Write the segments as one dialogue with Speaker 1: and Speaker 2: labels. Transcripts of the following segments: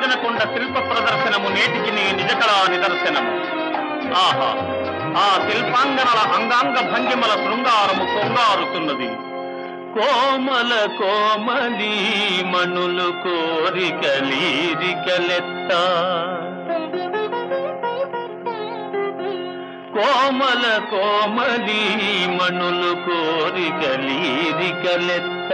Speaker 1: నాగార్జున కొండ శిల్ప ప్రదర్శనము నేటికి నీ నిజకళా నిదర్శనము ఆహా ఆ శిల్పాంగనల అంగాంగ భంగిమల శృంగారము కొంగారుతున్నది కోమల కోమలి మణులు కోరికలీరికలెత్త కోమల కోమలి మణులు కోరికలీరికలెత్త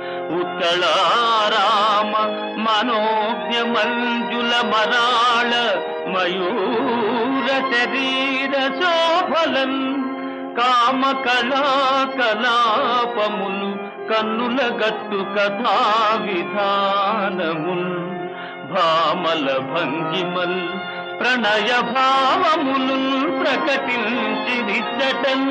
Speaker 1: ఉత్తళారామ మనోజ్ఞ మంజుల మరాళ మయూర శరీర శోభలన్ కామ కళా కలాపములు కన్నుల గట్టు కథా విధానముల్ భామల భంగిమల్ ప్రణయ భావములు ప్రకటించి విద్దటన్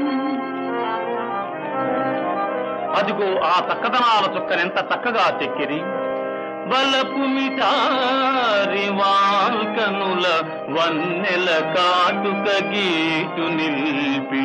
Speaker 1: అదిగో ఆ చక్కదనాల చుక్కనెంత చక్కగా చెక్కిరి బలపు మిటారి వాల్కనుల వన్నెల కాటుక గీటు నిల్పి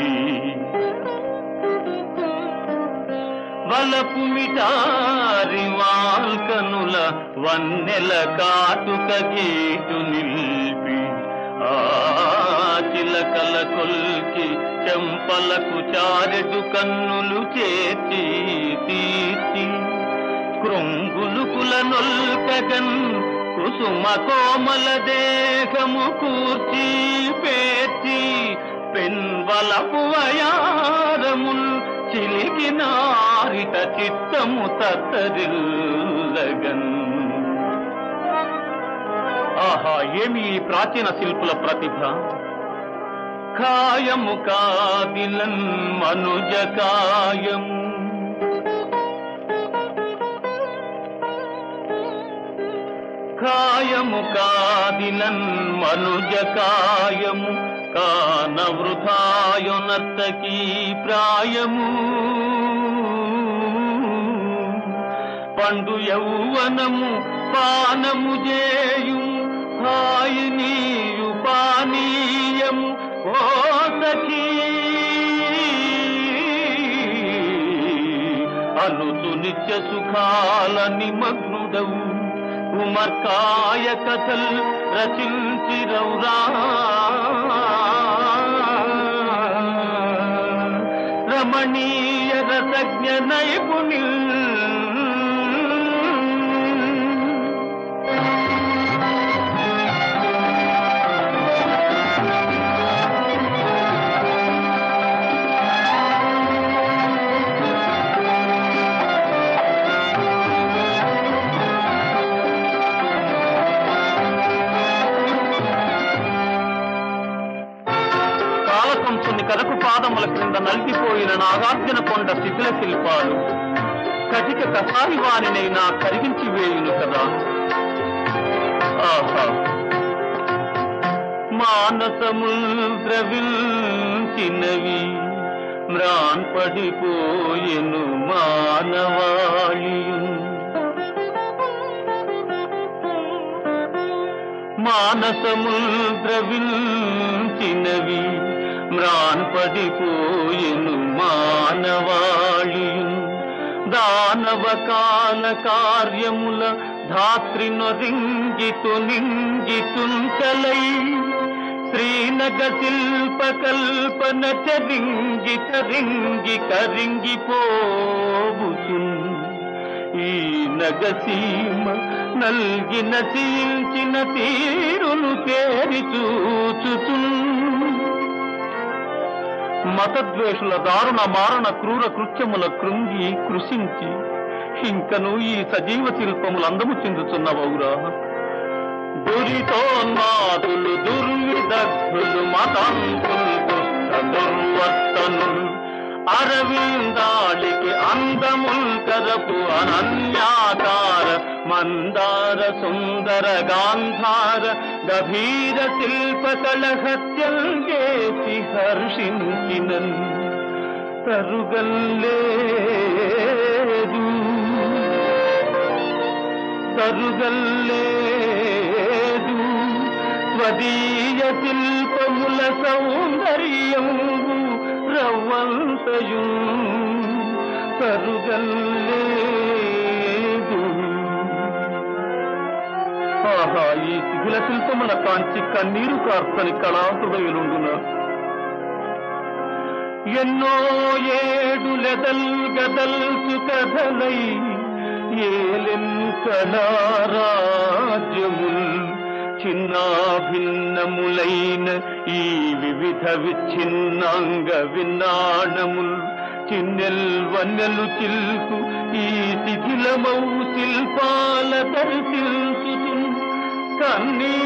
Speaker 1: వలపు మిటారి వాల్కనుల వన్నెల కాటుక గీటు నిల్పి ఆ చిలకల కొల్కి చెంపలకు చారెడు కన్నులు చేర్చి తీర్చి కృంగులుకుల నొల్కగన్ కుసుమ కోమల దేహము కూర్చి పేర్చి పెన్వలపు వయారముల్ చిలికి నారిత చిత్తము తత్తరిల్లగన్ ఆహా ఏమి ఈ ప్రాచీన శిల్పుల ప్రతిభ కాయము కాదిలన్ మనుజ కాయము కాయము కాదిలన్ మనుజ కాయము కాన వృథాయునర్తకీ ప్రాయము పండు యౌవనము పానము చేయు హాయి నీయు పానీయము ఓ సఖీ అనుతు నిత్య సుఖాల నిమగ్నుడవు ఉమర్కాయ కథల్ రచించి రౌరా రమణీయ రసజ్ఞ నైపుణి కాలకంసుని కరకు పాదముల క్రింద నలిగిపోయిన నాగార్జున కొండ శిథిల శిల్పాలు కటిక కసాయి వారినైనా కరిగించి వేయును కదా ఆహా మానసముల్ ద్రవిల్చినవి మ్రాన్ పడిపోయెను మానవాళియున్ మానసముల్ ద్రవిల్చినవి మ్రాన్ పడిపోయెను మానవాళియున్ దానవ కాల కార్యముల ధాత్రి నొరింగితు నింగితుంచలై శ్రీనగ శిల్ప కల్పన చరింగి కరింగి కరింగిపోబుచున్ ఈ నగసీమ నల్గిన చీల్చిన తీరును తేరి చూచుచున్ మతద్వేషుల దారుణ మారణ క్రూర కృత్యముల కృంగి కృషించి ఇంకను ఈ సజీవ శిల్పములు అందము చెందుతున్నవౌరా దురితోన్మాదులు దుర్విదగ్ధులు మతాంతులు దుష్ట దుర్వర్తనులు అరవిందాళికి అందముల్ కరపు అనన్యాకార మందార సుందర గాంధార గభీర శిల్ప కళహత్యం చేసి హర్షించినన్ తరుగల్లేదు తరుగల్లేదు స్వదీయ శిల్పముల సౌందర్యము రవ్వంతయు తరుగల్లేదు ఆహా ఈ శిథిల శిల్పముల కాంచి కన్నీరు కార్తని కళాహృదయులుండున ఎన్నో ఏడు లెదల్ గదల్సు కథలై ఏలెన్ను కళారాజ్యముల్ చిన్న భిన్నములైన ఈ వివిధ విచ్ఛిన్నాంగ విన్నాణముల్ చిన్నెల్ వన్నెలు చిల్కు ఈ శిథిలమౌ శిల్పాల దర్శించుతు కన్నీ